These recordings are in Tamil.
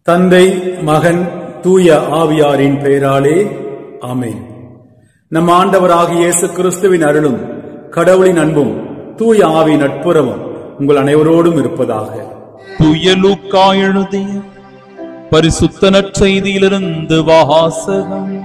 தந்தை மகன் தூய ஆவியாரின் பெயராலே ஆமென் நம் ஆண்டவராகிய இயேசு கிறிஸ்துவின் அருளும் கடவுளின் அன்பும் தூய ஆவியின் நட்புறவும் உங்கள் அனைவரோடும் இருப்பதாக தூய லூக்கா எழுதிய பரிசுத்த நற்செய்தியிலிருந்து வாசகம்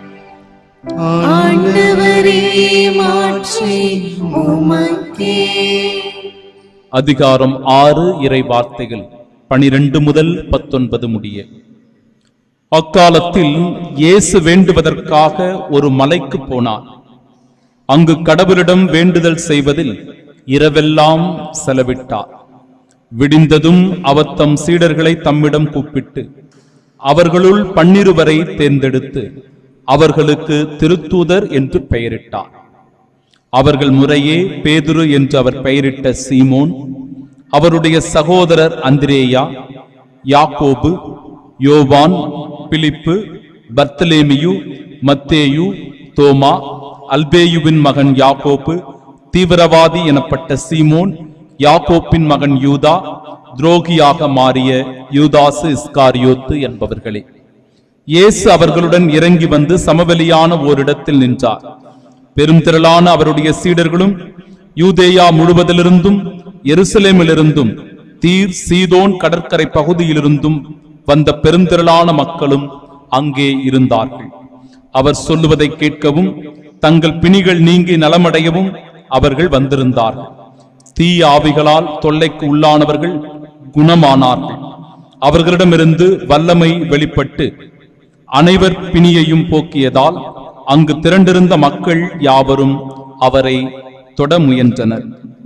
ஆண்டவரே மாற்றி உமக்கே அதிகாரம் ஆறு இறை வார்த்தைகள் பனிரெண்டு முதல் பத்தொன்பது முடிய அக்காலத்தில் இயேசு வேண்டுவதற்காக ஒரு மலைக்கு போனார் அங்கு கடவுளிடம் வேண்டுதல் செய்வதில் இரவெல்லாம் செலவிட்டார் விடிந்ததும் அவர் தம் சீடர்களை தம்மிடம் கூப்பிட்டு அவர்களுள் பன்னிருவரை தேர்ந்தெடுத்து அவர்களுக்கு திருத்தூதர் என்று பெயரிட்டார் அவர்கள் முறையே பேதுரு என்று அவர் பெயரிட்ட சீமோன் அவருடைய சகோதரர் அந்திரேயா யாக்கோபு யோவான் பிலிப்பு பர்த்தலேமியு மத்தேயு தோமா அல்பேயுவின் மகன் யாக்கோபு தீவிரவாதி எனப்பட்ட சீமோன் யாக்கோப்பின் மகன் யூதா துரோகியாக மாறிய யூதாசு இஸ்காரியோத்து என்பவர்களே இயேசு அவர்களுடன் இறங்கி வந்து சமவெளியான ஓரிடத்தில் நின்றார் பெரும் திரளான அவருடைய சீடர்களும் யூதேயா முழுவதிலிருந்தும் எருசலேமிலிருந்தும் தீர் சீதோன் கடற்கரை பகுதியிலிருந்தும் வந்த பெருந்திரளான மக்களும் அங்கே இருந்தார்கள் அவர் சொல்லுவதை கேட்கவும் தங்கள் பிணிகள் நீங்கி நலமடையவும் அவர்கள் வந்திருந்தார்கள் தீய ஆவிகளால் தொல்லைக்கு உள்ளானவர்கள் குணமானார்கள் அவர்களிடமிருந்து வல்லமை வெளிப்பட்டு அனைவர் பிணியையும் போக்கியதால் அங்கு திரண்டிருந்த மக்கள் யாவரும் அவரை தொட முயன்றனர்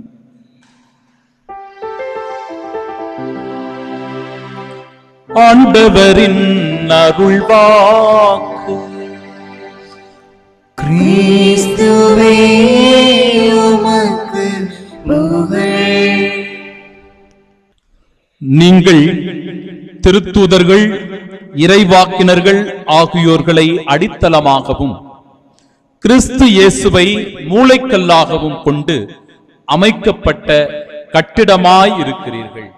ஆண்டவரின் அருள்வாக்கு கிறிஸ்துவே உமக்கு புகழ் நீங்கள் திருத்தூதர்கள் இறைவாக்கினர்கள் ஆகியோர்களை அடித்தளமாகவும் கிறிஸ்து இயேசுவை மூளைக்கல்லாகவும் கொண்டு அமைக்கப்பட்ட கட்டிடமாய் இருக்கிறீர்கள்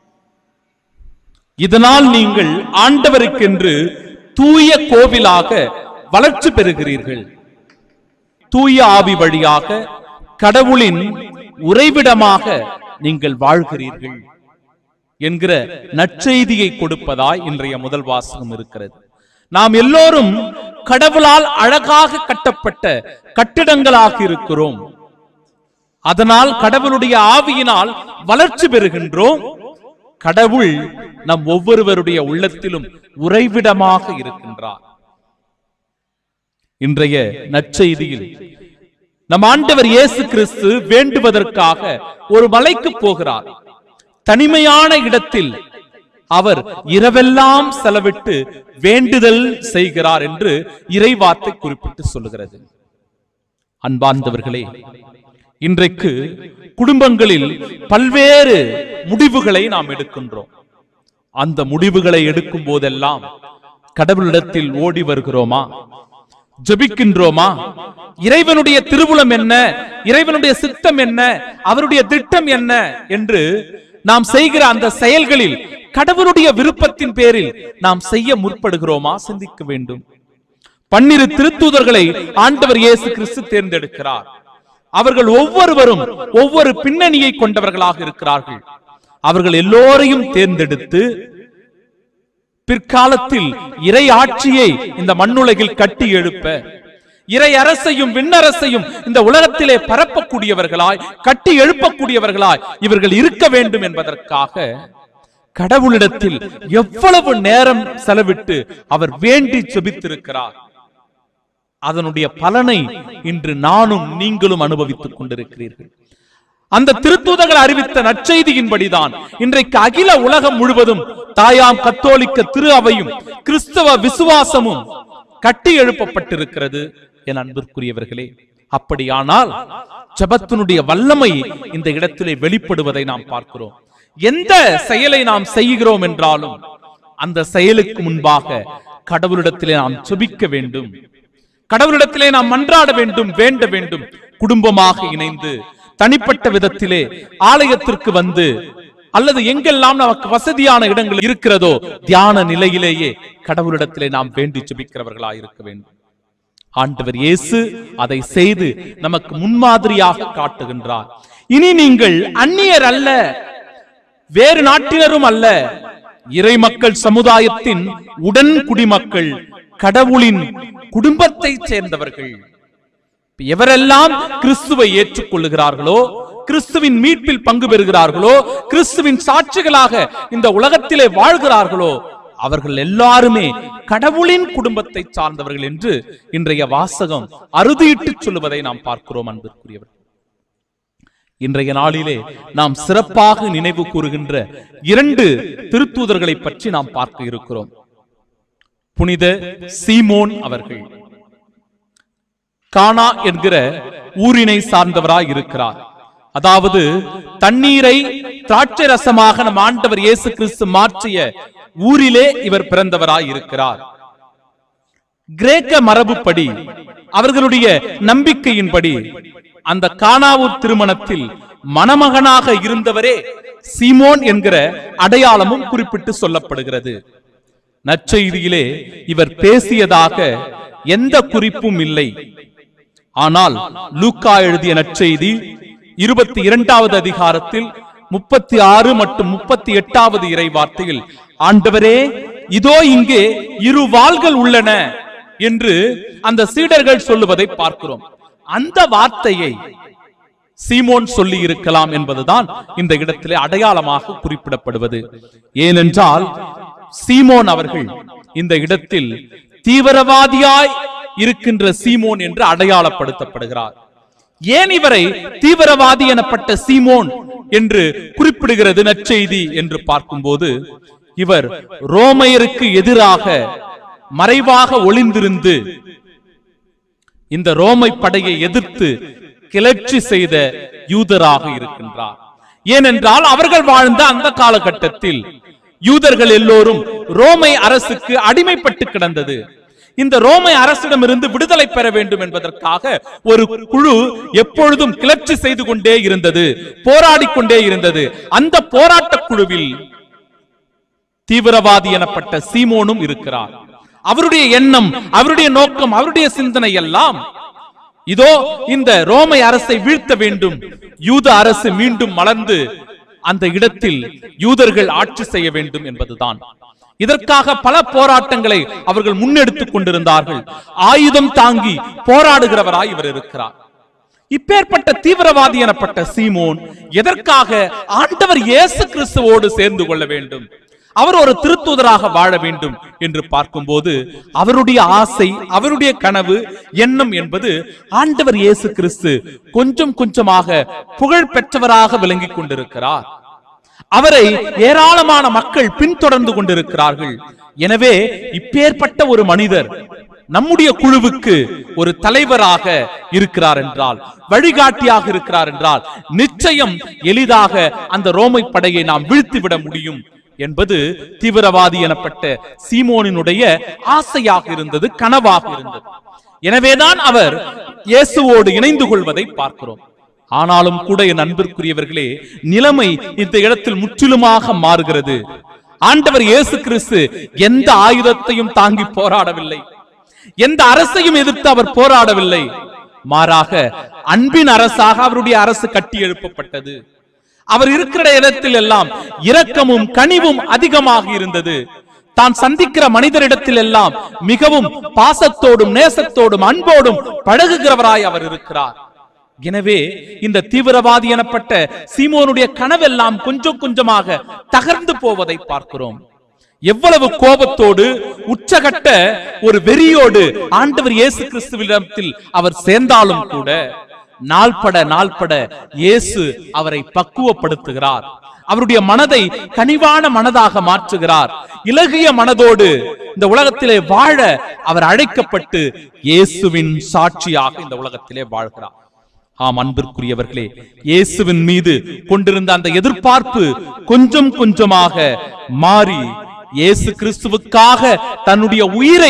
இதனால் நீங்கள் ஆண்டவருக்கென்று தூய கோவிலாக வளர்ச்சி பெறுகிறீர்கள் தூய ஆவி வழியாக கடவுளின் உறைவிடமாக நீங்கள் வாழ்கிறீர்கள் என்கிற நற்செய்தியை கொடுப்பதாய் இன்றைய முதல் வாசகம் இருக்கிறது நாம் எல்லோரும் கடவுளால் அழகாக கட்டப்பட்ட கட்டிடங்களாக இருக்கிறோம் அதனால் கடவுளுடைய ஆவியினால் வளர்ச்சி பெறுகின்றோம் கடவுள் நம் ஒவ்வொருவருடைய உள்ளத்திலும் உறைவிடமாக இருக்கின்றார் இன்றைய நற்செய்தியில் நம் ஆண்டவர் இயேசு கிறிஸ்து வேண்டுவதற்காக ஒரு மலைக்கு போகிறார் தனிமையான இடத்தில் அவர் இரவெல்லாம் செலவிட்டு வேண்டுதல் செய்கிறார் என்று இறைவார்த்தை குறிப்பிட்டு சொல்லுகிறது அன்பார்ந்தவர்களே இன்றைக்கு குடும்பங்களில் பல்வேறு முடிவுகளை நாம் எடுக்கின்றோம் அந்த முடிவுகளை எடுக்கும் போதெல்லாம் கடவுளிடத்தில் ஓடி வருகிறோமா ஜெபிக்கின்றோமா இறைவனுடைய திருவுளம் என்ன இறைவனுடைய சித்தம் என்ன அவருடைய திட்டம் என்ன என்று நாம் செய்கிற அந்த செயல்களில் கடவுளுடைய விருப்பத்தின் பேரில் நாம் செய்ய முற்படுகிறோமா சிந்திக்க வேண்டும் பன்னிரு திருத்தூதர்களை ஆண்டவர் இயேசு கிறிஸ்து தேர்ந்தெடுக்கிறார் அவர்கள் ஒவ்வொருவரும் ஒவ்வொரு பின்னணியை கொண்டவர்களாக இருக்கிறார்கள் அவர்கள் எல்லோரையும் தேர்ந்தெடுத்து பிற்காலத்தில் இறை ஆட்சியை இந்த மண்ணுலகில் கட்டி எழுப்ப இறை அரசையும் விண்ணரசையும் இந்த உலகத்திலே பரப்பக்கூடியவர்களாய் கட்டி எழுப்பக்கூடியவர்களாய் இவர்கள் இருக்க வேண்டும் என்பதற்காக கடவுளிடத்தில் எவ்வளவு நேரம் செலவிட்டு அவர் வேண்டி செபித்திருக்கிறார் அதனுடைய பலனை இன்று நானும் நீங்களும் அனுபவித்துக் கொண்டிருக்கிறீர்கள் அந்த திருத்தூதர்கள் அறிவித்த நற்செய்தியின்படிதான் இன்றைக்கு அகில உலகம் முழுவதும் தாயாம் கத்தோலிக்க திரு அவையும் கிறிஸ்தவ விசுவாசமும் கட்டி எழுப்பப்பட்டிருக்கிறது என் அன்பிற்குரியவர்களே அப்படியானால் ஜபத்தினுடைய வல்லமை இந்த இடத்திலே வெளிப்படுவதை நாம் பார்க்கிறோம் எந்த செயலை நாம் செய்கிறோம் என்றாலும் அந்த செயலுக்கு முன்பாக கடவுளிடத்திலே நாம் செபிக்க வேண்டும் கடவுளிடத்திலே நாம் மன்றாட வேண்டும் வேண்ட வேண்டும் குடும்பமாக இணைந்து தனிப்பட்ட விதத்திலே ஆலயத்திற்கு வந்து அல்லது எங்கெல்லாம் நமக்கு வசதியான இடங்கள் இருக்கிறதோ தியான நிலையிலேயே கடவுளிடத்திலே நாம் வேண்டி ஜெபிக்கிறவர்களாய் இருக்க வேண்டும் ஆண்டவர் இயேசு அதை செய்து நமக்கு முன்மாதிரியாக காட்டுகின்றார் இனி நீங்கள் அந்நியர் அல்ல வேறு நாட்டினரும் அல்ல இறைமக்கள் சமுதாயத்தின் உடன் குடிமக்கள் கடவுளின் குடும்பத்தை சேர்ந்தவர்கள் எவரெல்லாம் கிறிஸ்துவை ஏற்றுக்கொள்ளுகிறார்களோ கிறிஸ்துவின் மீட்பில் பங்கு பெறுகிறார்களோ கிறிஸ்துவின் சாட்சிகளாக இந்த உலகத்திலே வாழ்கிறார்களோ அவர்கள் எல்லாருமே கடவுளின் குடும்பத்தை சார்ந்தவர்கள் என்று இன்றைய வாசகம் அறுதியிட்டு சொல்லுவதை நாம் பார்க்கிறோம் அன்பிற்குரியவர் இன்றைய நாளிலே நாம் சிறப்பாக நினைவு கூறுகின்ற இரண்டு திருத்தூதர்களை பற்றி நாம் பார்க்க இருக்கிறோம் புனித சீமோன் அவர்கள் கானா என்கிற ஊரினை சார்ந்தவராய் இருக்கிறார் அதாவது தண்ணீரை திராட்சை ரசமாக நம் ஆண்டவர் இயேசு கிறிஸ்து மாற்றிய ஊரிலே இவர் பிறந்தவராய் இருக்கிறார் கிரேக்க மரபுப்படி அவர்களுடைய நம்பிக்கையின்படி அந்த கானாவூர் திருமணத்தில் மணமகனாக இருந்தவரே சீமோன் என்கிற அடையாளமும் குறிப்பிட்டு சொல்லப்படுகிறது நற்செய்தியிலே இவர் பேசியதாக எந்த குறிப்பும் இல்லை ஆனால் லூக்கா எழுதிய நற்செய்தி இருபத்தி இரண்டாவது அதிகாரத்தில் முப்பத்தி ஆறு மற்றும் முப்பத்தி எட்டாவது இறை வார்த்தையில் ஆண்டவரே இதோ இங்கே இரு வாள்கள் உள்ளன என்று அந்த சீடர்கள் சொல்லுவதை பார்க்கிறோம் அந்த வார்த்தையை சீமோன் சொல்லி இருக்கலாம் என்பதுதான் இந்த இடத்திலே அடையாளமாக குறிப்பிடப்படுவது ஏனென்றால் சீமோன் அவர்கள் இந்த இடத்தில் தீவிரவாதியாய் இருக்கின்ற சீமோன் என்று அடையாளப்படுத்தப்படுகிறார் ஏன் இவரை தீவிரவாதி எனப்பட்ட சீமோன் என்று குறிப்பிடுகிறது நற்செய்தி என்று பார்க்கும்போது இவர் ரோமையருக்கு எதிராக மறைவாக ஒளிந்திருந்து இந்த ரோமை படையை எதிர்த்து கிளர்ச்சி செய்த யூதராக இருக்கின்றார் ஏனென்றால் அவர்கள் வாழ்ந்த அந்த காலகட்டத்தில் யூதர்கள் எல்லோரும் ரோமை அரசுக்கு அடிமைப்பட்டு கிடந்தது இந்த ரோமை அரசிடமிருந்து விடுதலை பெற வேண்டும் என்பதற்காக ஒரு குழு எப்பொழுதும் கிளர்ச்சி செய்து கொண்டே இருந்தது போராடிக் கொண்டே இருந்தது அந்த போராட்ட குழுவில் தீவிரவாதி எனப்பட்ட சீமோனும் இருக்கிறார் அவருடைய எண்ணம் அவருடைய நோக்கம் அவருடைய சிந்தனை எல்லாம் இதோ இந்த ரோமை அரசை வீழ்த்த வேண்டும் யூத அரசு மீண்டும் மலர்ந்து அந்த இடத்தில் யூதர்கள் ஆட்சி செய்ய வேண்டும் என்பதுதான் இதற்காக பல போராட்டங்களை அவர்கள் முன்னெடுத்துக் கொண்டிருந்தார்கள் ஆயுதம் தாங்கி போராடுகிறவராய் இவர் இருக்கிறார் இப்பேற்பட்ட தீவிரவாதி எனப்பட்ட சீமோன் எதற்காக ஆண்டவர் இயேசு கிறிஸ்துவோடு சேர்ந்து கொள்ள வேண்டும் அவர் ஒரு திருத்தூதராக வாழ வேண்டும் என்று பார்க்கும்போது அவருடைய ஆசை அவருடைய கனவு எண்ணம் என்பது ஆண்டவர் இயேசு கிறிஸ்து கொஞ்சம் கொஞ்சமாக புகழ் பெற்றவராக விளங்கிக் கொண்டிருக்கிறார் அவரை ஏராளமான மக்கள் பின்தொடர்ந்து கொண்டிருக்கிறார்கள் எனவே இப்பேற்பட்ட ஒரு மனிதர் நம்முடைய குழுவுக்கு ஒரு தலைவராக இருக்கிறார் என்றால் வழிகாட்டியாக இருக்கிறார் என்றால் நிச்சயம் எளிதாக அந்த ரோமை படையை நாம் வீழ்த்திவிட முடியும் என்பது தீவிரவாதி எனப்பட்ட சீமோனினுடைய ஆசையாக இருந்தது கனவாக இருந்தது எனவேதான் அவர் இயேசுவோடு இணைந்து கொள்வதை பார்க்கிறோம் ஆனாலும் கூட என் அன்பிற்குரியவர்களே நிலைமை இந்த இடத்தில் முற்றிலுமாக மாறுகிறது ஆண்டவர் இயேசு கிறிஸ்து எந்த ஆயுதத்தையும் தாங்கி போராடவில்லை எந்த அரசையும் எதிர்த்து அவர் போராடவில்லை மாறாக அன்பின் அரசாக அவருடைய அரசு கட்டி எழுப்பப்பட்டது அவர் இருக்கிற இடத்தில் எல்லாம் இரக்கமும் கனிவும் அதிகமாக இருந்தது தான் சந்திக்கிற மனிதரிடத்தில் எல்லாம் மிகவும் பாசத்தோடும் நேசத்தோடும் அன்போடும் பழகுகிறவராய் அவர் இருக்கிறார் எனவே இந்த தீவிரவாதி எனப்பட்ட சீமோனுடைய கனவெல்லாம் கொஞ்சம் கொஞ்சமாக தகர்ந்து போவதை பார்க்கிறோம் எவ்வளவு கோபத்தோடு உச்சகட்ட ஒரு வெறியோடு ஆண்டவர் இயேசு கிறிஸ்துவிடத்தில் அவர் சேர்ந்தாலும் கூட நாள்பட நாள்பட இயேசு அவரை பக்குவப்படுத்துகிறார் அவருடைய மனதை கனிவான மனதாக மாற்றுகிறார் இலகிய மனதோடு இந்த உலகத்திலே வாழ அவர் அழைக்கப்பட்டு இயேசுவின் சாட்சியாக இந்த உலகத்திலே வாழ்கிறார் ஆம் அன்பிற்குரியவர்களே இயேசுவின் மீது கொண்டிருந்த அந்த எதிர்பார்ப்பு கொஞ்சம் கொஞ்சமாக மாறி இயேசு கிறிஸ்துவுக்காக தன்னுடைய உயிரை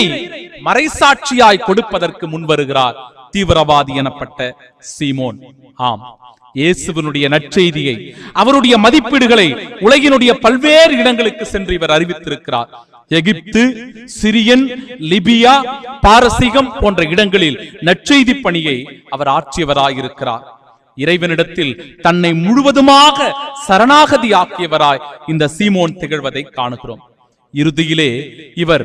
மறைசாட்சியாய் கொடுப்பதற்கு முன்வருகிறார் தீவிரவாதி எனப்பட்ட சீமோன் ஆம் இயேசுவனுடைய நற்செய்தியை அவருடைய மதிப்பீடுகளை உலகினுடைய பல்வேறு இடங்களுக்கு சென்று இவர் அறிவித்திருக்கிறார் எகிப்து சிரியன் லிபியா பாரசீகம் போன்ற இடங்களில் நற்செய்தி பணியை அவர் ஆற்றியவராயிருக்கிறார் இறைவனிடத்தில் தன்னை முழுவதுமாக சரணாகதி ஆக்கியவராய் இந்த சீமோன் திகழ்வதை காணுகிறோம் இறுதியிலே இவர்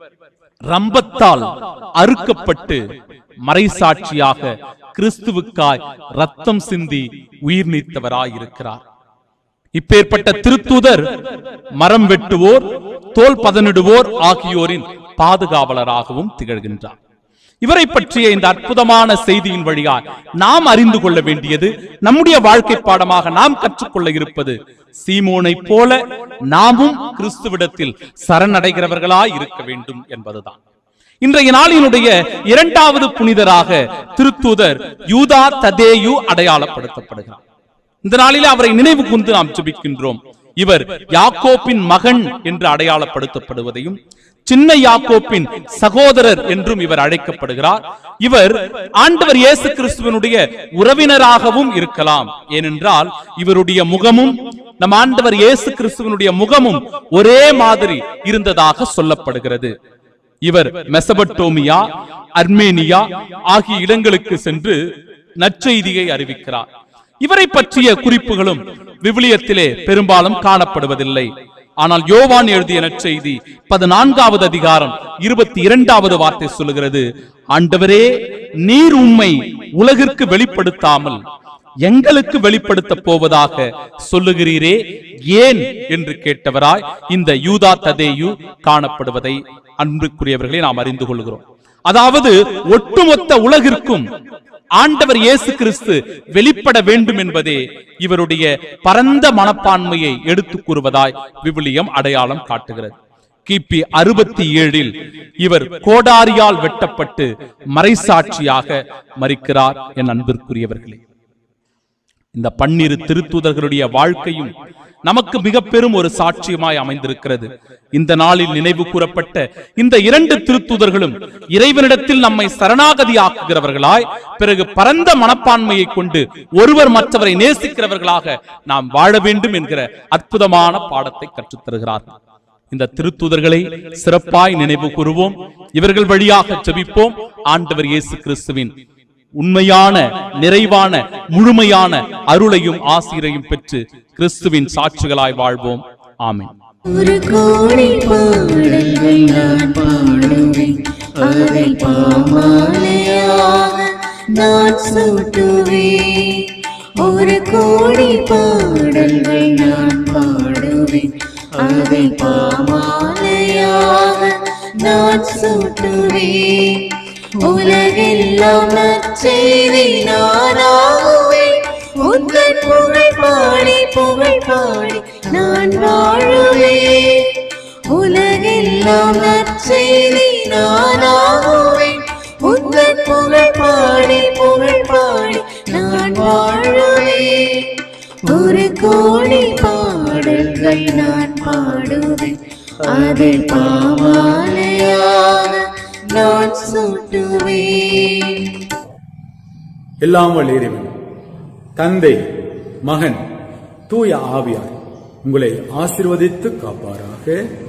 ரம்பத்தால் அறுக்கப்பட்டு மறைசாட்சியாக கிறிஸ்துவுக்காய் ரத்தம் சிந்தி உயிர் நீத்தவராயிருக்கிறார் இப்பேற்பட்ட திருத்தூதர் மரம் வெட்டுவோர் தோல் பதனிடுவோர் ஆகியோரின் பாதுகாவலராகவும் திகழ்கின்றார் இவரை பற்றிய இந்த அற்புதமான செய்தியின் வழியால் நாம் அறிந்து கொள்ள வேண்டியது நம்முடைய வாழ்க்கை பாடமாக நாம் கற்றுக்கொள்ள இருப்பது சீமோனை போல நாமும் கிறிஸ்துவிடத்தில் சரணடைகிறவர்களாய் இருக்க வேண்டும் என்பதுதான் இன்றைய நாளினுடைய இரண்டாவது புனிதராக திருத்தூதர் யூதா ததேயு அடையாளப்படுத்தப்படுகிறார் இந்த நாளிலே அவரை நினைவு கூர்ந்து நாம் ஜெபிக்கின்றோம் இவர் யாக்கோப்பின் மகன் என்று அடையாளப்படுத்தப்படுவதையும் சின்ன யாக்கோப்பின் சகோதரர் என்றும் இவர் அழைக்கப்படுகிறார் இவர் ஆண்டவர் இயேசு கிறிஸ்துவனுடைய உறவினராகவும் இருக்கலாம் ஏனென்றால் இவருடைய முகமும் நம் ஆண்டவர் இயேசு கிறிஸ்துவனுடைய முகமும் ஒரே மாதிரி இருந்ததாக சொல்லப்படுகிறது இவர் மெசபட்டோமியா அர்மேனியா ஆகிய இடங்களுக்கு சென்று நற்செய்தியை அறிவிக்கிறார் இவரை பற்றிய குறிப்புகளும் விவிலியத்திலே பெரும்பாலும் காணப்படுவதில்லை ஆனால் யோவான் எழுதிய நற்செய்தி பதினான்காவது அதிகாரம் இருபத்தி இரண்டாவது வார்த்தை சொல்லுகிறது ஆண்டவரே நீர் உம்மை உலகிற்கு வெளிப்படுத்தாமல் எங்களுக்கு வெளிப்படுத்த போவதாக சொல்லுகிறீரே ஏன் என்று கேட்டவராய் இந்த யூதா ததேயு காணப்படுவதை அன்புக்குரியவர்களை நாம் அறிந்து கொள்கிறோம் அதாவது ஒட்டுமொத்த உலகிற்கும் ஆண்டவர் இயேசு கிறிஸ்து வெளிப்பட வேண்டும் என்பதே இவருடைய பரந்த மனப்பான்மையை எடுத்துக் கூறுவதாய் விவிலியம் அடையாளம் காட்டுகிறது கிபி அறுபத்தி ஏழில் இவர் கோடாரியால் வெட்டப்பட்டு மறைசாட்சியாக மறிக்கிறார் என் அன்பிற்குரியவர்களே இந்த பன்னிரு திருத்தூதர்களுடைய வாழ்க்கையும் நமக்கு மிக பெரும் ஒரு சாட்சியமாய் அமைந்திருக்கிறது இந்த நாளில் நினைவு கூறப்பட்ட இந்த இரண்டு திருத்தூதர்களும் இறைவனிடத்தில் நம்மை சரணாகதி ஆக்குகிறவர்களாய் பிறகு பரந்த மனப்பான்மையை கொண்டு ஒருவர் மற்றவரை நேசிக்கிறவர்களாக நாம் வாழ வேண்டும் என்கிற அற்புதமான பாடத்தை கற்றுத் தருகிறார்கள் இந்த திருத்தூதர்களை சிறப்பாய் நினைவு கூறுவோம் இவர்கள் வழியாக ஜெபிப்போம் ஆண்டவர் இயேசு கிறிஸ்துவின் உண்மையான நிறைவான முழுமையான அருளையும் ஆசிரியையும் பெற்று கிறிஸ்துவின் சாட்சிகளாய் வாழ்வோம் ஆமென் ஒரு கோடி பாடல்கள் நான் பாடுவேன் அதை பாமாலையாக நான் சூட்டுவேன் ஒரு கோடி பாடல்கள் நான் பாடுவேன் அதை பாமாலையாக நான் சூட்டுவேன் உலகெல்லாம் நற்செய்தி நானாகுவேன் உந்தன் புகழ் பாடி புகழ் பாடி நான் வாழுவேன் உலகெல்லாம் நற்செய்தி நானாகுவேன் உந்தன் புகழ் பாடி புகழ் பாடி நான் வாழுவேன் ஒரு கோடி பாடல்கள் நான் பாடுவேன் அதை பாமாலையாக நான் சூட்டுவேன் எல்லாம் வல்ல இறைவன் தந்தை மகன் தூய ஆவியார் உங்களை ஆசிர்வதித்து காப்பாராக